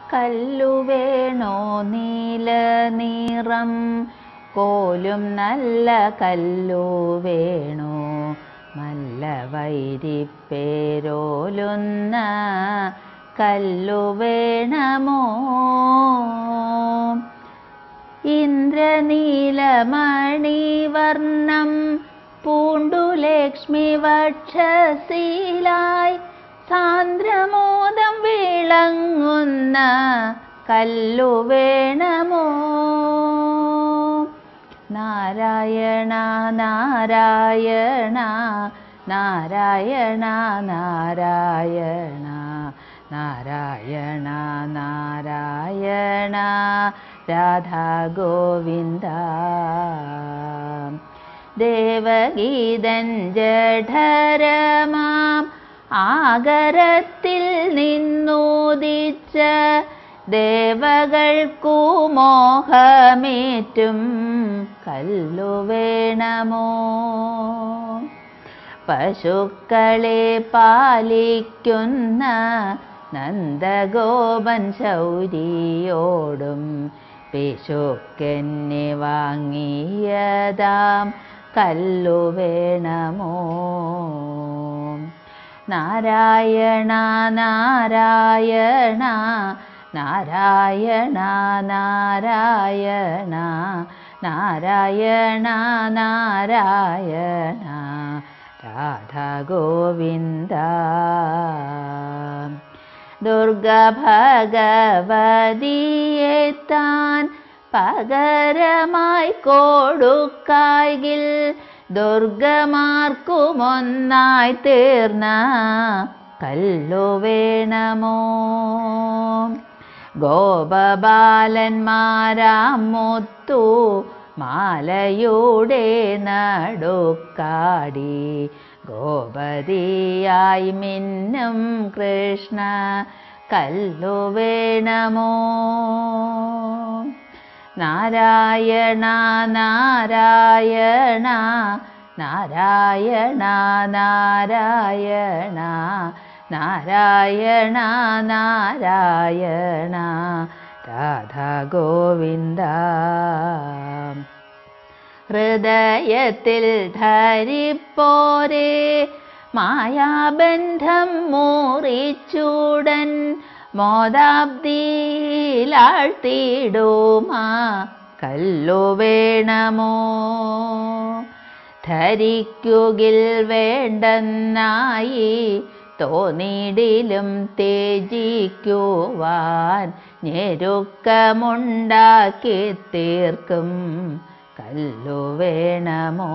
കല്ലു വേണോ നീല നിറം കോലും നല്ല കല്ലു വേണോ നല്ല വൈരിപ്പേരോലുന്ന കല്ലു വേണമോ ഇന്ദ്രനീലമണിവർണം പൂണ്ടു ലക്ഷ്മി വക്ഷശീലായി സാന്ദ്രമോദം വിളങ്ങുന്ന കല്ലു വേണമോ നാരായണ നാരായണ നാരായണ നാരായണ നാരായണ നാരായണ രാധാ ഗോവിന്ദ ദേവഗീതൻ ജഠരമാം ആഗരത്തിൽ നിന്നൂദിച്ച ദേവകൾക്കു മോഹമേറ്റും കല്ലു വേണമോ പശുക്കളെ പാലിക്കുന്ന നന്ദഗോപൻ ശൗരിയോടും പിശുക്കെന്നെ വാങ്ങിയതാം കല്ലു വേണമോ നാരായണ നാരായണ നാരായണ നാരായണ നാരായണ നാരായണ രാധാ ഗോവിന്ദ ദുർഗ ഭഗവതിയെ താൻ പകരമായി കൊടുക്കായിൽ ദുർഗമാർക്കുമൊന്നായി തീർന്ന കല്ലു വേണമോ ഗോപബാലന്മാരാം മുത്തു മാലയുടെ നടുക്കാടി ഗോപതിയായി മിന്നും കൃഷ്ണ കല്ലു വേണമോ നാരായണ നാരായണ നാരായണ നാരായണ നാരായണ നാരായണ രാധാ ഗോവിന്ദ ഹൃദയത്തിൽ ധരിപ്പോരേ മായാബന്ധം മൂറിച്ചൂടൻ മോദാബ്ദിയിലാഴ്ത്തിടുമാ കല്ലു വേണമോ ധരിക്കുകിൽ വേണ്ടെന്നായി തോന്നിടിലും തേജിക്കുവാൻ ഞെരുക്കമുണ്ടാക്കി തീർക്കും കല്ലു വേണമോ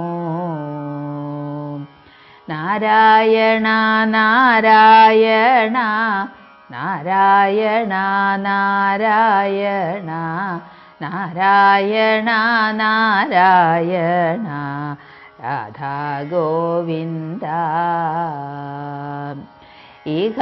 നാരായണ നാരായണ നാരായണ നാരായണ നാരായണ നാരായണ രാധാ ഗോവിന്ദ ഇഹ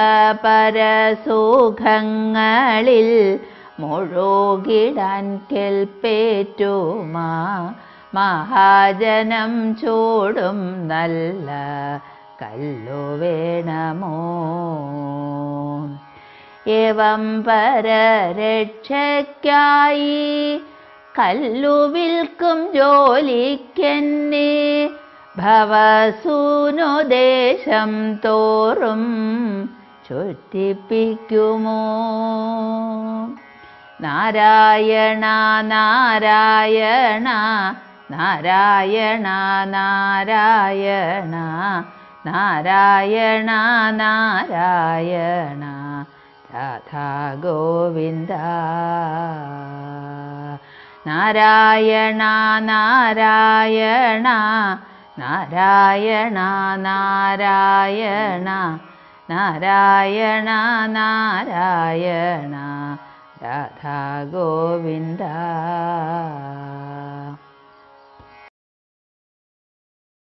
പരസുഖങ്ങളിൽ മുഴുകിടാൻ കെൽപ്പേറ്റുമാ മഹാജനം ചൂടും നല്ല കല്ലു വേണമോ ഏവം പരരക്ഷയ്ക്കായി കല്ലു വിൽക്കും ജോലിക്കെന്നെ ഭവസൂനുദേശം തോറും ചുറ്റിപ്പിക്കുമോ നാരായണ നാരായണ നാരായണ നാരായണ നാരായണ നാരായണ രാധാ ഗോവിന്ദ നാരായണ നാരായണ നാരായണ നാരായണ നാരായണ നാരായണ രാധാ ഗോവിന്ദ